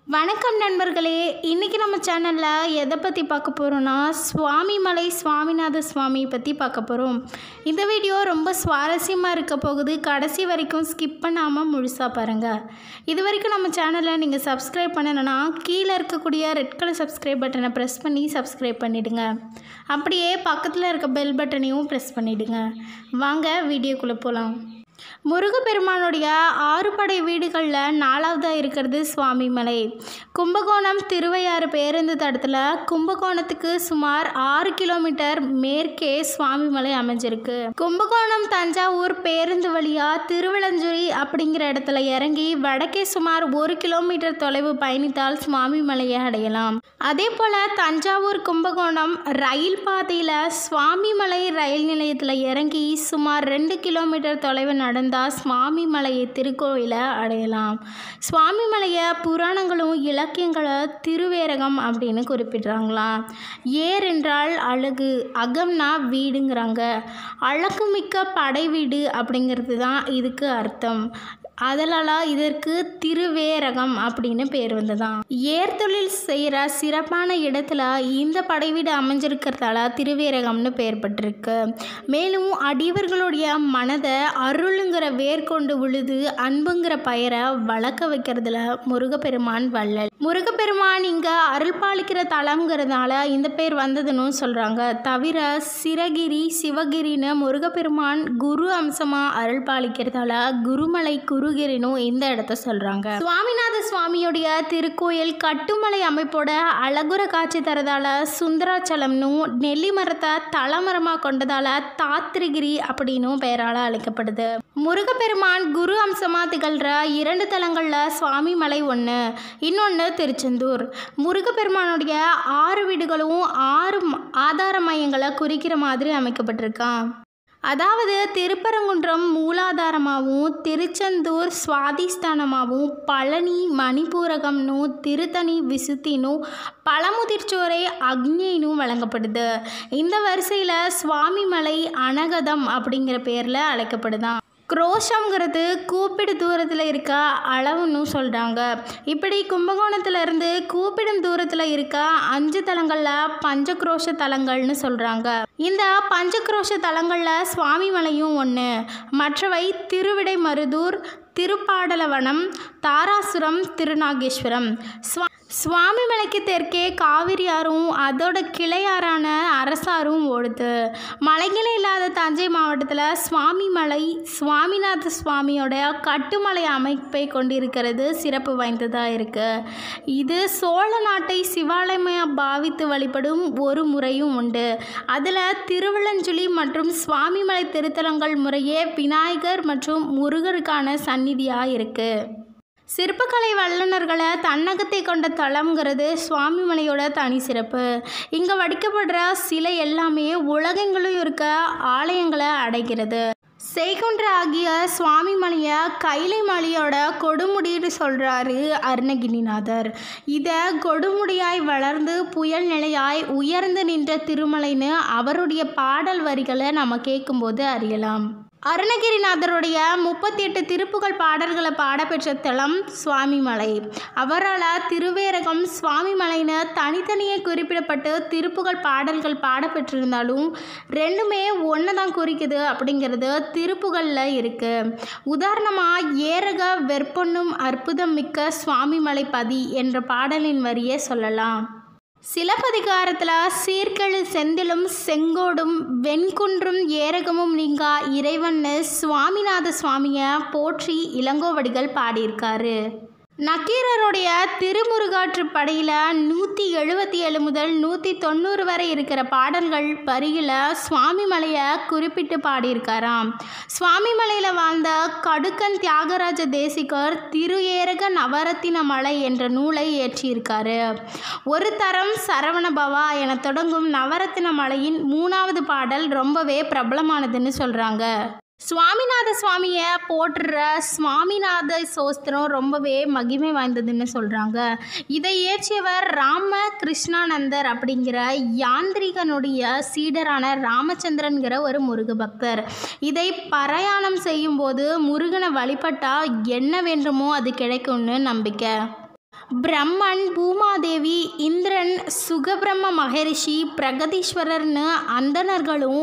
வணக்கம் நண்பர்களே இன்றைக்கி நம்ம சேனலில் எதை பற்றி பார்க்க போகிறோன்னா சுவாமிமலை சுவாமிநாத சுவாமி பற்றி பார்க்க போகிறோம் இந்த வீடியோ ரொம்ப சுவாரஸ்யமாக இருக்க போகுது கடைசி வரைக்கும் ஸ்கிப் பண்ணாமல் முழுசாக பாருங்கள் இது வரைக்கும் நம்ம சேனலை நீங்கள் சப்ஸ்கிரைப் பண்ணணும்னா கீழே இருக்கக்கூடிய ரெட் கலர் சப்ஸ்கிரைப் பட்டனை ப்ரெஸ் பண்ணி சப்ஸ்கிரைப் பண்ணிவிடுங்க அப்படியே பக்கத்தில் இருக்க பெல் பட்டனையும் ப்ரெஸ் பண்ணிவிடுங்க வாங்க வீடியோக்குள்ளே போகலாம் முருகப்பெருமானுடைய ஆறு படை வீடுகளில் நாலாவதாக இருக்கிறது சுவாமிமலை கும்பகோணம் திருவையாறு பேருந்து தடத்தில் கும்பகோணத்துக்கு சுமார் ஆறு கிலோமீட்டர் மேற்கே சுவாமிமலை அமைஞ்சிருக்கு கும்பகோணம் தஞ்சாவூர் பேருந்து வழியாக திருவிளஞ்சுரி அப்படிங்கிற இடத்துல இறங்கி வடக்கே சுமார் ஒரு கிலோமீட்டர் தொலைவு பயணித்தால் சுவாமிமலையை அடையலாம் அதே போல் தஞ்சாவூர் கும்பகோணம் ரயில் பாதையில் சுவாமிமலை ரயில் நிலையத்தில் இறங்கி சுமார் ரெண்டு கிலோமீட்டர் தொலைவு நடந்தால் சுவாமிமலையை திருக்கோயிலை அடையலாம் சுவாமிமலையை புராணங்களும் இலக்கியங்களை திருவேரகம் அப்படின்னு குறிப்பிடுறாங்களாம் ஏர் என்றால் அழகு அகம்னா வீடுங்கிறாங்க அழகுமிக்க படை வீடு அப்படிங்கிறது தான் இதுக்கு அர்த்தம் அதனால இதற்கு திருவேரகம் அப்படின்னு பேர் வந்ததாம் ஏர் தொழில் செய்கிற சிறப்பான இடத்துல இந்த படைவீடு அமைஞ்சிருக்கிறதால திருவேரகம்னு பெயர் பட்டிருக்கு மேலும் அடியவர்களுடைய மனதை அருளுங்கிற வேர் கொண்டு உழுது அன்புங்கிற பெயரை வளர்க்க வைக்கிறதுல முருகப்பெருமான் வள்ளல் முருகப்பெருமான் இங்கே அருள் பாலிக்கிற தலங்கிறதுனால இந்த பேர் வந்ததுன்னு சொல்கிறாங்க தவிர சிரகிரி சிவகிரின்னு முருகப்பெருமான் குரு அம்சமாக அருள் பாலிக்கிறதால குருமலை குருகிரினும் இந்த இடத்த சொல்கிறாங்க சுவாமிநாத சுவாமியுடைய திருக்கோயில் கட்டுமலை அமைப்போட அழகுற காட்சி தரதால சுந்தராச்சலம்னும் நெல்லி மரத்தை தலமரமாக கொண்டதால தாத்திரிகிரி அப்படின்னும் பெயரால் அழைக்கப்படுது முருகப்பெருமான் குரு அம்சமாக திகழ்கிற இரண்டு தலங்களில் சுவாமி மலை ஒன்று இன்னொன்று திருச்செந்தூர் முருகப்பெருமானுடைய ஆறு வீடுகளும் ஆறு ம- ஆதார மையங்களை குறிக்கிற மாதிரி அமைக்கப்பட்டிருக்கான் அதாவது திருப்பரங்குன்றம் மூலாதாரமாகவும் திருச்செந்தூர் சுவாதிஸ்தானமாகவும் பழனி மணிப்பூரகம்னும் திருத்தணி விசுத்தினும் பழமுதிர்ச்சோரை அக்னினும் வழங்கப்படுது இந்த வரிசையில் சுவாமிமலை அனகதம் அப்படிங்கிற பேரில் அழைக்கப்படுதான் குரோஷம்ங்கிறது கூப்பிடு தூரத்தில் இருக்க அளவுன்னு சொல்கிறாங்க இப்படி கும்பகோணத்துல இருந்து கூப்பிடும் தூரத்தில் இருக்க அஞ்சு தலங்களில் பஞ்சக்ரோஷ தலங்கள்னு சொல்கிறாங்க இந்த பஞ்சக்ரோஷ தலங்களில் சுவாமிமலையும் ஒன்று மற்றவை திருவிடை மருதூர் திருப்பாடலவனம் தாராசுரம் திருநாகேஸ்வரம் சுவா சுவாமிமலைக்கு தெற்கே காவிரி ஆறும் அதோட கிளையாறான அரசாறும் ஓடுது மலைகளே இல்லாத தஞ்சை மாவட்டத்தில் சுவாமிமலை சுவாமிநாத சுவாமியோட கட்டுமலை அமைப்பை கொண்டிருக்கிறது சிறப்பு வாய்ந்ததாக இருக்குது இது சோழ நாட்டை சிவாலயமாக பாவித்து வழிபடும் ஒரு முறையும் உண்டு அதில் திருவிழஞ்சுழி மற்றும் சுவாமிமலை திருத்தலங்கள் முறையே விநாயகர் மற்றும் முருகருக்கான சந்நிதியாக இருக்குது சிற்பக்கலை வல்லுநர்களை தன்னகத்தை கொண்ட தலம்ங்கிறது சுவாமிமலையோட தனி சிறப்பு இங்கே வடிக்கப்படுற சிலை எல்லாமே உலகெங்கிலும் இருக்க ஆலயங்களை அடைகிறது செய்குன்ற ஆகிய சுவாமிமலையை கைலை மலையோட கொடுமுடின்னு சொல்கிறாரு அருணகிரிநாதர் இதை கொடுமுடியாய் வளர்ந்து புயல் நிலையாய் உயர்ந்து நின்ற திருமலைன்னு அவருடைய பாடல் வரிகளை நம்ம கேட்கும்போது அறியலாம் அருணகிரிநாதருடைய முப்பத்தி எட்டு திருப்புகழ் பாடல்களை பாடப்பெற்ற தலம் சுவாமிமலை அவரால் திருவேரகம் சுவாமிமலைன்னு தனித்தனியே குறிப்பிடப்பட்டு திருப்புகழ் பாடல்கள் பாடப்பெற்றிருந்தாலும் ரெண்டுமே ஒன்று தான் குறிக்குது அப்படிங்கிறது திருப்புகழில் இருக்குது உதாரணமாக ஏரக வெற்பொன்னும் அற்புதம் மிக்க சுவாமிமலை பதி என்ற பாடலின் வரியே சொல்லலாம் சிலப்பதிகாரத்தில் சீர்கெழு செந்திலும் செங்கோடும் வெண்குன்றும் ஏரகமும் நீங்கா இறைவன்னு சுவாமிநாத சுவாமியை போற்றி இளங்கோவடிகள் பாடியிருக்காரு நக்கீரருடைய திருமுருகாற்று படையில் நூற்றி எழுபத்தி ஏழு முதல் நூற்றி தொண்ணூறு வரை இருக்கிற பாடல்கள் வரியில் சுவாமிமலையை குறிப்பிட்டு பாடியிருக்காராம் சுவாமிமலையில் வாழ்ந்த கடுக்கன் தியாகராஜ தேசிகர் திரு ஏரக நவரத்தின மலை என்ற நூலை இயற்றியிருக்காரு ஒரு தரம் சரவணபவா என தொடங்கும் நவரத்தின மலையின் மூணாவது பாடல் ரொம்பவே பிரபலமானதுன்னு சொல்கிறாங்க சுவாமிநாத சுவாமியை போற்றுற சுவாமிநாத சோஸ்திரம் ரொம்பவே மகிமை வாய்ந்ததுன்னு சொல்கிறாங்க இதை இயற்றியவர் ராம கிருஷ்ணானந்தர் அப்படிங்கிற யாந்திரிகனுடைய சீடரான ராமச்சந்திரன்கிற ஒரு முருக பக்தர் இதை பிரயாணம் செய்யும்போது முருகனை வழிபட்டால் என்ன வேண்டுமோ அது கிடைக்கும்னு நம்பிக்கை பிரம்மன் பூமாதேவி இந்திரன் சுகபிரம்ம மகரிஷி பிரகதீஸ்வரர்னு அந்தணர்களும்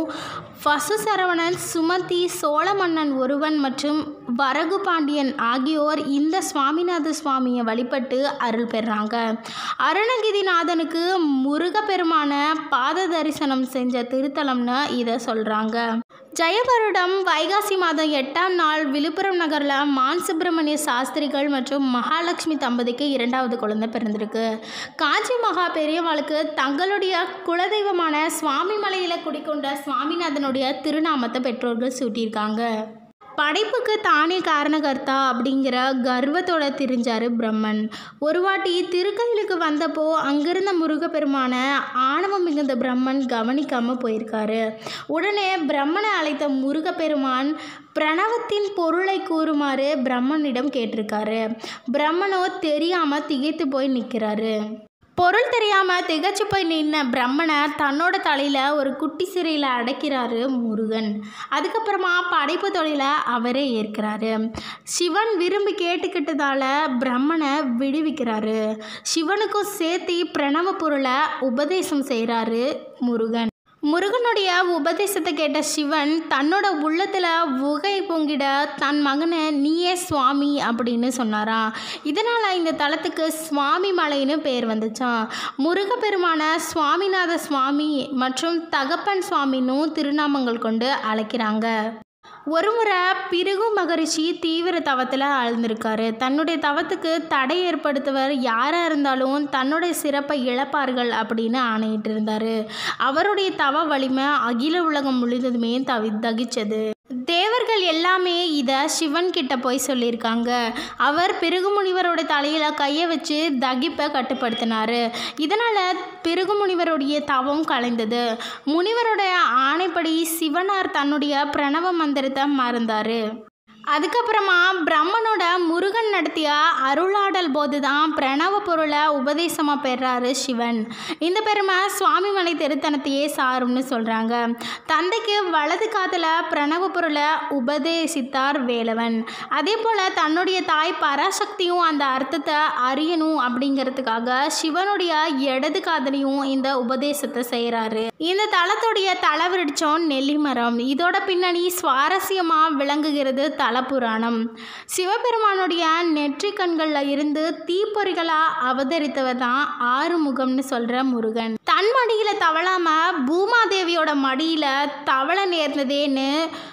வசுசரவணன் சுமதி சோழ மன்னன் ஒருவன் மற்றும் வரகு பாண்டியன் ஆகியோர் இந்த சுவாமிநாத சுவாமியை வழிபட்டு அருள் பெறாங்க அருணகிரிநாதனுக்கு முருகப்பெருமான பாத தரிசனம் செஞ்ச திருத்தலம்னு இதை சொல்கிறாங்க ஜெயபருடம் வைகாசி மாதம் எட்டாம் நாள் விழுப்புரம் நகரில் மான் சுப்பிரமணிய சாஸ்திரிகள் மற்றும் மகாலட்சுமி தம்பதிக்கு இரண்டாவது குழந்தை பிறந்திருக்கு காஞ்சி மகா பெரியவாளுக்கு தங்களுடைய குலதெய்வமான சுவாமி மலையில் குடிக்கொண்ட சுவாமிநாதனுடைய திருநாமத்தை பெற்றோர்கள் சூட்டியிருக்காங்க படைப்புக்கு தானே காரணகர்த்தா அப்படிங்கிற கர்வத்தோட திரிஞ்சார் பிரம்மன் ஒரு வாட்டி திருக்கயிலுக்கு வந்தப்போ அங்கிருந்த முருகப்பெருமான ஆணவம் மிகுந்த பிரம்மன் கவனிக்காமல் போயிருக்காரு உடனே பிரம்மனை அழைத்த முருகப்பெருமான் பிரணவத்தின் பொருளை கூறுமாறு பிரம்மனிடம் கேட்டிருக்காரு பிரம்மனோ தெரியாமல் திகைத்து போய் நிற்கிறாரு பொருள் தெரியாமல் திகச்சு போய் நின்ன பிரம்மனை தன்னோட தலையில் ஒரு குட்டி சிறையில் அடைக்கிறாரு முருகன் அதுக்கப்புறமா படைப்பு தொழிலை அவரே ஏற்கிறாரு சிவன் விரும்பி கேட்டுக்கிட்டதால பிரம்மனை விடுவிக்கிறாரு சிவனுக்கும் சேர்த்து பிரணவ பொருளை உபதேசம் செய்கிறாரு முருகன் முருகனுடைய உபதேசத்தை கேட்ட சிவன் தன்னோட உள்ளத்தில் உகை பொங்கிட தன் மகனை நீயே சுவாமி அப்படின்னு சொன்னாராம் இதனால் இந்த தலத்துக்கு சுவாமி மலைன்னு பேர் வந்துச்சான் முருகப்பெருமான சுவாமிநாத சுவாமி மற்றும் தகப்பன் சுவாமின்னும் திருநாமங்கள் கொண்டு அழைக்கிறாங்க ஒரு முறை பிருகு மகரிஷி தீவிர தவத்தில் ஆழ்ந்திருக்காரு தன்னுடைய தவத்துக்கு தடை ஏற்படுத்துவர் யாராக இருந்தாலும் தன்னுடைய சிறப்பை இழப்பார்கள் அப்படின்னு ஆணையிட்டு இருந்தார் அவருடைய தவ வலிமை அகில உலகம் முழுவதுமே தவி தகிச்சது தேவர்கள் எல்லாமே இதை சிவன் கிட்ட போய் சொல்லியிருக்காங்க அவர் பிருகு முனிவரோட தலையில் கையை வச்சு தகிப்பை கட்டுப்படுத்தினார் இதனால் பிருகு முனிவருடைய தவம் கலைந்தது முனிவரோட ஆணைப்படி சிவனார் தன்னுடைய பிரணவ மந்திரத்தை மறந்தார் அதுக்கப்புறமா பிரம்மனோட முருகன் நடத்திய அருளாடல் போது தான் பிரணவ பொருளை உபதேசமாக பெறாரு சிவன் இந்த பெருமை சுவாமிமலை திருத்தலத்தையே சாரும்னு சொல்கிறாங்க தந்தைக்கு வலது காதில் பிரணவ பொருளை உபதேசித்தார் வேலவன் அதே போல் தன்னுடைய தாய் பராசக்தியும் அந்த அர்த்தத்தை அறியணும் அப்படிங்கிறதுக்காக சிவனுடைய இடது காதலையும் இந்த உபதேசத்தை செய்கிறாரு இந்த தலத்துடைய தலவிருட்சம் நெல்லிமரம் இதோட பின்னணி சுவாரஸ்யமாக விளங்குகிறது தலபுராணம் சிவபெருமானுடைய நெற்றி கண்களில் இருந்து தீப்பொறிகளாக அவதரித்தவர் தான் ஆறுமுகம்னு சொல்கிற முருகன் தன் மடியில் தவழாமல் பூமாதேவியோட மடியில் தவள நேர்ந்ததேன்னு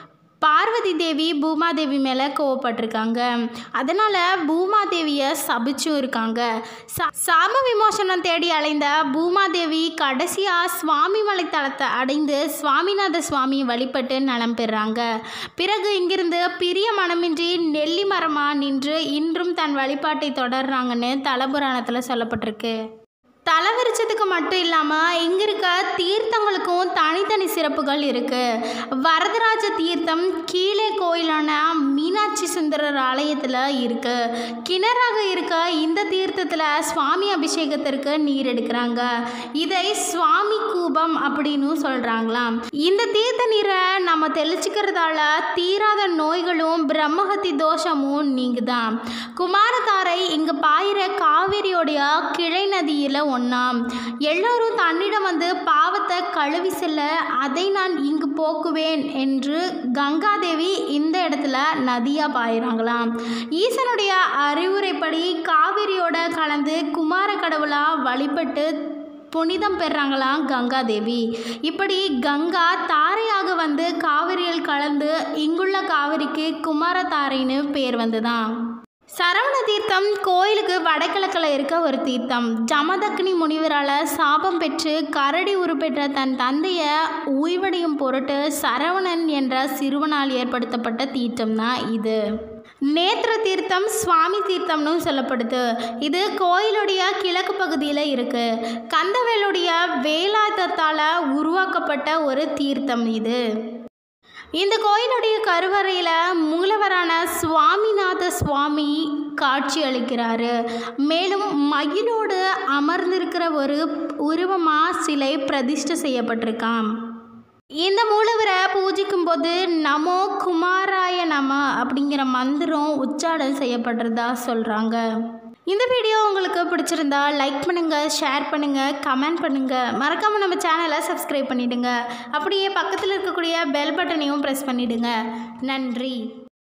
பார்வதி தேவி பூமாதேவி மேலே கோவப்பட்டிருக்காங்க அதனால் பூமாதேவியை சபிச்சும் இருக்காங்க சா சாப விமோசனம் தேடி அலைந்த பூமாதேவி கடைசியாக சுவாமிமலை தலத்தை அடைந்து சுவாமிநாத சுவாமி வழிபட்டு நலம் பெறாங்க பிறகு இங்கிருந்து பிரிய மனமின்றி நெல்லி மரமாக நின்று இன்றும் தன் வழிபாட்டை தொடர்றாங்கன்னு தலபுராணத்தில் சொல்லப்பட்டிருக்கு தலவிருச்சத்துக்கு மட்டும் இல்லாமல் இங்கே இருக்க தீர்த்தங்களுக்கும் தனித்தனி சிறப்புகள் இருக்குது வரதராஜ தீர்த்தம் கீழே கோயிலான மீனாட்சி சுந்தரர் ஆலயத்தில் இருக்குது கிணறாக இருக்க இந்த தீர்த்தத்தில் சுவாமி அபிஷேகத்திற்கு நீர் எடுக்கிறாங்க இதை சுவாமி கூபம் அப்படின்னு சொல்கிறாங்களாம் இந்த தீர்த்த நீரை நம்ம தெளிச்சுக்கிறதால தீராத நோய்களும் பிரம்மஹத்தி தோஷமும் நீங்குதான் குமாரதாரை இங்கே பாயிற காவிரியோடைய கிளை நதியில் ஒன்றாம் எல்லோரும் தன்னிடம் வந்து பாவத்தை கழுவி செல்ல அதை நான் இங்கு போக்குவேன் என்று கங்காதேவி இந்த இடத்துல நதியாக பாயிறாங்களாம் ஈசனுடைய அறிவுரைப்படி காவிரியோட கலந்து குமார கடவுளாக வழிபட்டு புனிதம் பெறாங்களாம் கங்காதேவி இப்படி கங்கா தாரையாக வந்து காவிரியில் கலந்து இங்குள்ள காவிரிக்கு குமாரதாரைன்னு பேர் வந்துதான் சரவண தீர்த்தம் கோயிலுக்கு வடகிழக்கில் இருக்க ஒரு தீர்த்தம் ஜமதக்னி முனிவரால் சாபம் பெற்று கரடி உருப்பெற்ற தன் தந்தையை உய்வடையும் பொருட்டு சரவணன் என்ற சிறுவனால் ஏற்படுத்தப்பட்ட தீர்த்தம் தான் இது நேத்திர தீர்த்தம் சுவாமி தீர்த்தம்னு சொல்லப்படுது இது கோயிலுடைய கிழக்கு பகுதியில் இருக்கு கந்தவேலுடைய வேலாயுதத்தால் உருவாக்கப்பட்ட ஒரு தீர்த்தம் இது இந்த கோயிலுடைய கருவறையில் மூலவரான சுவாமிநாத சுவாமி காட்சி அளிக்கிறாரு மேலும் மயிலோடு அமர்ந்திருக்கிற ஒரு உருவமாக சிலை பிரதிஷ்டை செய்யப்பட்டிருக்காம் இந்த மூலவரை பூஜிக்கும் போது நமோ குமாராய நம அப்படிங்கிற மந்திரம் உச்சாடல் செய்யப்படுறதா சொல்கிறாங்க இந்த வீடியோ உங்களுக்கு பிடிச்சிருந்தா லைக் பண்ணுங்கள் ஷேர் பண்ணுங்கள் கமெண்ட் பண்ணுங்கள் மறக்காமல் நம்ம சேனலை சப்ஸ்கிரைப் பண்ணிவிடுங்க அப்படியே பக்கத்தில் இருக்கக்கூடிய பெல் பட்டனையும் ப்ரெஸ் பண்ணிவிடுங்க நன்றி